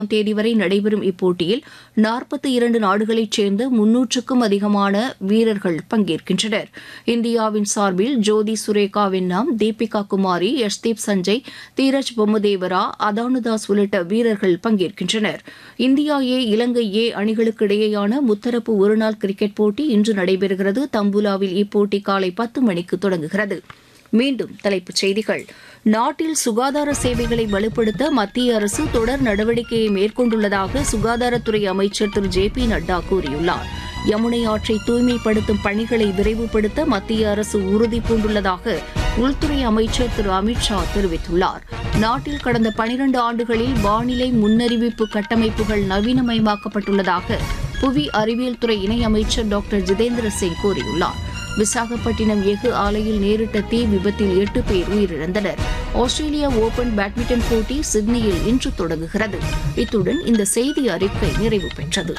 தேதி வரை நடைபெறும் இப்போட்டியில் நாற்பத்தி இரண்டு நாடுகளைச் சேர்ந்த முன்னூற்றுக்கும் அதிகமான வீரர்கள் பங்கேற்கின்றனர் இந்தியாவின் சார்பில் ஜோதி சுரேகா வென்னாம் தீபிகா குமாரி யஷ்தீப் சஞ்சய் தீரஜ் பொம்மதேவரா அதானுதாஸ் உள்ளிட்ட வீரர்கள் பங்கேற்கின்றனர் இந்தியா ஏ இலங்கை ஏ அணிகளுக்கு இடையேயான முத்தரப்பு ஒருநாள் கிரிக்கெட் போட்டி இன்று நடைபெறுகிறது தம்புலாவில் இப்போட்டி காலை பத்து மணிக்கு தொடங்குகிறது மீண்டும் தலைப்புச் செய்திகள் நாட்டில் சுகாதார சேவைகளை வலுப்படுத்த மத்திய அரசு தொடர் நடவடிக்கையை மேற்கொண்டுள்ளதாக சுகாதாரத்துறை அமைச்சர் திரு ஜே பி நட்டா கூறியுள்ளார் யமுனை ஆற்றை தூய்மைப்படுத்தும் பணிகளை விரைவுபடுத்த மத்திய அரசு உறுதி பூண்டுள்ளதாக உள்துறை அமைச்சர் திரு அமித்ஷா தெரிவித்துள்ளார் நாட்டில் கடந்த பனிரண்டு ஆண்டுகளில் வானிலை முன்னறிவிப்பு கட்டமைப்புகள் நவீனமயமாக்கப்பட்டுள்ளதாக புவி அறிவியல் துறை இணையமைச்சர் டாக்டர் ஜிதேந்திர சிங் கூறியுள்ளார் விசாகப்பட்டினம் எஃகு ஆலையில் நேரிட்ட தீ விபத்தில் எட்டு பேர் உயிரிழந்தனர் ஆஸ்திரேலியா ஓபன் பேட்மிண்டன் போட்டி சிட்னியில் இன்று தொடங்குகிறது இத்துடன் இந்த செய்தி அறிக்கை நிறைவு பெற்றது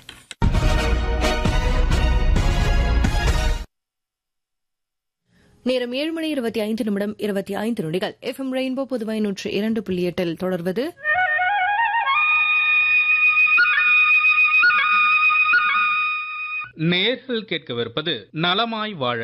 நேரம் ஏழு மணி இருபத்தி ஐந்து நிமிடம் இருபத்தி ஐந்து நொடிகள் எஃப் எம் ரெயின்போ புதுவை நூற்று இரண்டு புள்ளி எட்டில் தொடர்வது நேர்கள் கேட்கவிருப்பது நலமாய் வாழ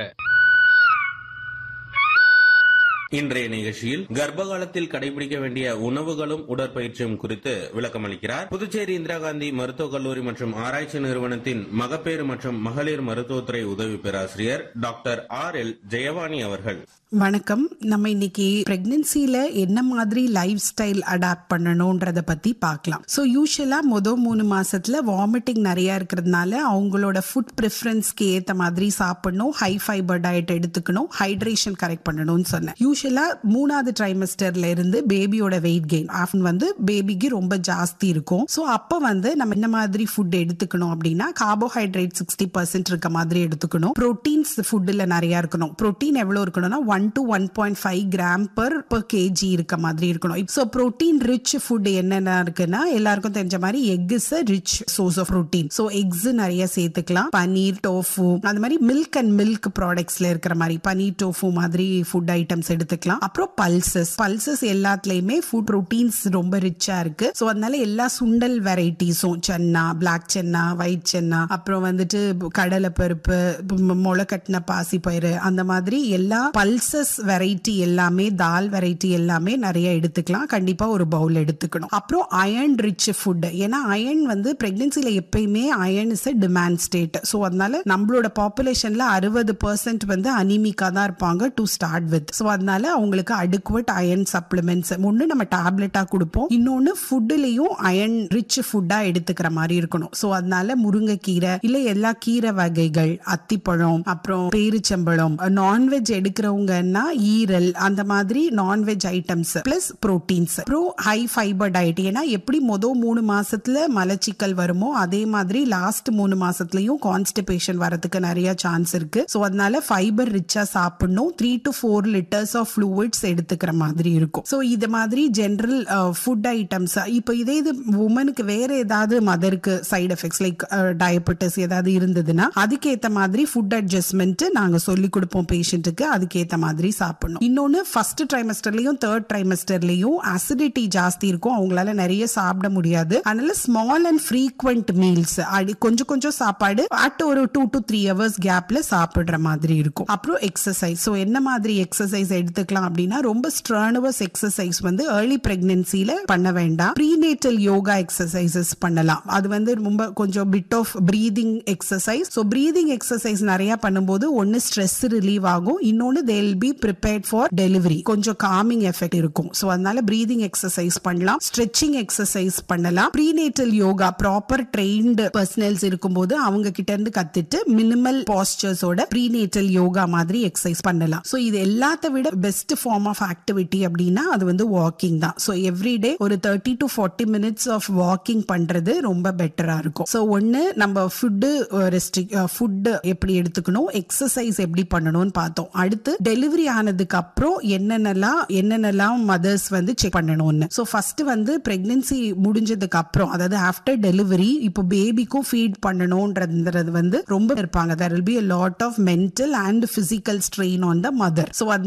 இன்றைய நிகழ்ச்சியில் கர்ப்ப காலத்தில் கடைபிடிக்க வேண்டிய உணவுகளும் உடற்பயிற்சியும் குறித்து விளக்கமளிக்கிறார் புதுச்சேரி இந்திரா காந்தி மருத்துவக் கல்லூரி மற்றும் ஆராய்ச்சி நிறுவனத்தின் மகப்பேறு மற்றும் மகளிர் மருத்துவத்துறை உதவி பேராசிரியர் டாக்டர் ஆர் எல் ஜெயவாணி அவர்கள் வணக்கம் நம்ம இன்னைக்கு பிரெக்னன்சில என்ன மாதிரி லைஃப் ஸ்டைல் அடாப்ட் பண்ணணும்ன்றத பத்தி பார்க்கலாம் ஸோ யூஸ்வலா மொதல் மூணு மாசத்துல வாமிட்டிங் நிறைய இருக்கிறதுனால அவங்களோட ஃபுட் ப்ரிஃபரன்ஸ்க்கு ஏத்த மாதிரி சாப்பிடணும் ஹை ஃபைபர் டயட் எடுத்துக்கணும் ஹைட்ரேஷன் கரெக்ட் பண்ணணும்னு சொன்னேன் யூஸ்வலா மூணாவது ட்ரைமஸ்டர்ல இருந்து பேபியோட வெயிட் கெயின் ஆஃபன் வந்து பேபிக்கு ரொம்ப ஜாஸ்தி இருக்கும் ஸோ அப்போ வந்து நம்ம என்ன மாதிரி ஃபுட் எடுத்துக்கணும் அப்படின்னா கார்போஹைட்ரேட் சிக்ஸ்டி பர்சன்ட் இருக்க மாதிரி எடுத்துக்கணும் ப்ரோட்டீன்ஸ் ஃபுட்டில் நிறைய இருக்கணும் ப்ரோட்டீன் எவ்வளோ இருக்கணும்னா one to one point five gram per per kg இருக்க மாதிரி இருக்கணும் ஸோ ப்ரோட்டீன் ரிச் ஃபுட் என்னென்ன இருக்குன்னா எல்லாருக்கும் தெரிஞ்ச மாதிரி egg is a rich source of protein so eggs நிறைய சேர்த்துக்கலாம் பனீர் டோஃபு அந்த மாதிரி மில்க் அண்ட் மில்க் ப்ராடக்ட்ஸ்ல இருக்கிற மாதிரி பனீர் டோஃபு மாதிரி ஃபுட் ஐட்டம்ஸ் எடுத்துக்கலாம் அப்புறம் பல்சஸ் பல்சஸ் எல்லாத்துலயுமே ஃபுட் ப்ரோட்டீன்ஸ் ரொம்ப ரிச்சா இருக்கு ஸோ அதனால எல்லா சுண்டல் வெரைட்டிஸும் சென்னா பிளாக் சென்னா ஒயிட் சென்னா அப்புறம் வந்துட்டு கடலை பருப்பு முளை கட்டின பாசி பயிறு அந்த மாதிரி எல்லா பல்சஸ் வெரைட்டி எல்லாமே தால் வெரைட்டி எல்லாமே நிறைய எடுத்துக்கலாம் கண்டிப்பா ஒரு பவுல் எடுத்துக்கணும் அப்புறம் அயன் ரிச் ஃபுட் ஏன்னா அயன் வந்து பிரெக்னன்சில எப்பயுமே iron is a demand state so அதனால நம்மளோட பாப்புலேஷன்ல அறுபது பர்சன்ட் வந்து அனிமிக்கா தான் இருப்பாங்க டு ஸ்டார்ட் வித் ஸோ அதனால அவங்களுக்கு அடுக்குவட் அயன் சப்ளிமெண்ட்ஸ் ஒன்று நம்ம டேப்லெட்டா கொடுப்போம் இன்னொன்று ஃபுட்டுலையும் அயன் ரிச் ஃபுட்டா எடுத்துக்கிற மாதிரி இருக்கணும் ஸோ அதனால முருங்கைக்கீரை இல்ல எல்லா கீரை வகைகள் அத்திப்பழம் அப்புறம் பேரிச்சம்பழம் நான்வெஜ் எடுக்கிறவங்கன்னா ஈரல் அந்த மாதிரி நான்வெஜ் ஐட்டம்ஸ் பிளஸ் ப்ரோட்டீன்ஸ் அப்புறம் ஹை ஃபைபர் டயட் ஏன்னா எப்படி மொதல் மூணு மாசத்துல மலச்சிக்கல் வருமோ அதே மாதிரி லாஸ்ட் மூணு மாசத்துலயும் கான்ஸ்டிபேஷன் வரதுக்கு நிறைய சான்ஸ் இருக்கு ஸோ அதனால ஃபைபர் ரிச்சா சாப்பிடணும் three to four litres of fluids எடுத்துக்கிற மாதிரி இருக்கும் ஸோ இது மாதிரி ஜென்ரல் ஃபுட் ஐட்டம்ஸ் இப்போ இதே இது உமனுக்கு வேற ஏதாவது மதருக்கு சைடு எஃபெக்ட்ஸ் லைக் டயபெட்டிஸ் ஏதாவது இருந்ததுன்னா அதுக்கேற்ற மாதிரி ஃபுட் அட்ஜஸ்ட்மெண்ட் நாங்க சொல்லி கொடுப்போம் பேஷண்ட்டுக்கு அதுக்கேற்ற மாதிரி சாப்பிடணும் இன்னொன்னு ஃபர்ஸ்ட் ட்ரைமஸ்டர்லயும் தேர்ட் ட்ரைமஸ்டர்லயும் அசிடிட்டி ஜாஸ்தி இருக்கும் அவங்களால நிறைய சாப்பிட முடியாது அதனால ஸ்மால் அண்ட் ஃப்ரீக்வெண்ட் மீல்ஸ் கொஞ்சம் கொஞ்சம் சாப்பாடு அட் ஒரு டூ டு த்ரீ ஹவர்ஸ் கேப்ல சாப்பிடுற மாதிரி இருக்கும் அப்புறம் எக்ஸசைஸ் ஸோ என்ன மாதிரி எக்ஸசைஸ் எடுத்துக்கலாம் அப்படின்னா ரொம்ப ஸ்ட்ரானவஸ் எக்ஸசைஸ் வந்து ஏர்லி பிரெக்னன்சில பண்ண வேண்டாம் ப்ரீநேட்டல் யோகா எக்ஸசைசஸ் பண்ணலாம் அது வந்து ரொம்ப கொஞ்சம் bit of breathing exercise so breathing exercise நிறைய பண்ணும்போது ஒன்னு ஸ்ட்ரெஸ் ரிலீவ் ஆகும் இன்னொன்னு they'll be prepared for delivery கொஞ்சம் காமிங் எஃபெக்ட் இருக்கும் ஸோ அதனால பிரீதிங் எக்ஸசைஸ் பண்ணலாம் ஸ்ட்ரெச்சிங் எக்ஸசைஸ் பண்ணலாம் prenatal yoga proper trained personnels இருக்கும்போது அவங்க கிட்ட இருந்து கத்துட்டு மினிமல் பாஸ்டர்ஸோட ப்ரீநேட்டல் யோகா மாதிரி எக்ஸசைஸ் பண்ணலாம் ஸோ இது எல்லாத்த விட பெஸ்ட் ஃபார்ம் ஆஃப் ஆக்டிவிட்டி அப்படின்னா அது வந்து வாக்கிங் தான் ஸோ எவ்ரிடே ஒரு thirty to forty minutes of walking பண்றது ரொம்ப பெட்டரா இருக்கும் ஸோ ஒன்னு நம்ம ஃபுட்டு ரெஸ்ட்ரிக் ஃபுட்டு எப்படி எடுத்துக்கணும் எக்ஸசைஸ் எப்படி பண்ணணும்னு பார்த்தோம் அடுத்து டெலிவரி ஆனதுக்கு அப்புறம் என்னென்னலாம் என்னென்னலாம் மதர்ஸ் வந்து செக் பண்ணணும்னு ஸோ ஃபர்ஸ்ட் வந்து பிரெக்னன்சி முடிஞ்சதுக்கு அப்புறம் அதாவது ஆஃப்டர் டெலிவரி இப்போ பேபிக்கும் ஃபீட் பண்ணணும்ன்றது வந்து ரொம்ப இருப்பாங்க there will be lot of mental and physical strain on the mother so அதனால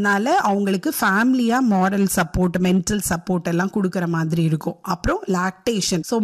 அவங்களுக்கு ஃபேமிலியா மாரல் சப்போர்ட் மென்டல் சப்போர்ட் எல்லாம் கொடுக்கற மாதிரி இருக்கும் அப்புறம் லாக்டேஷன் ஸோ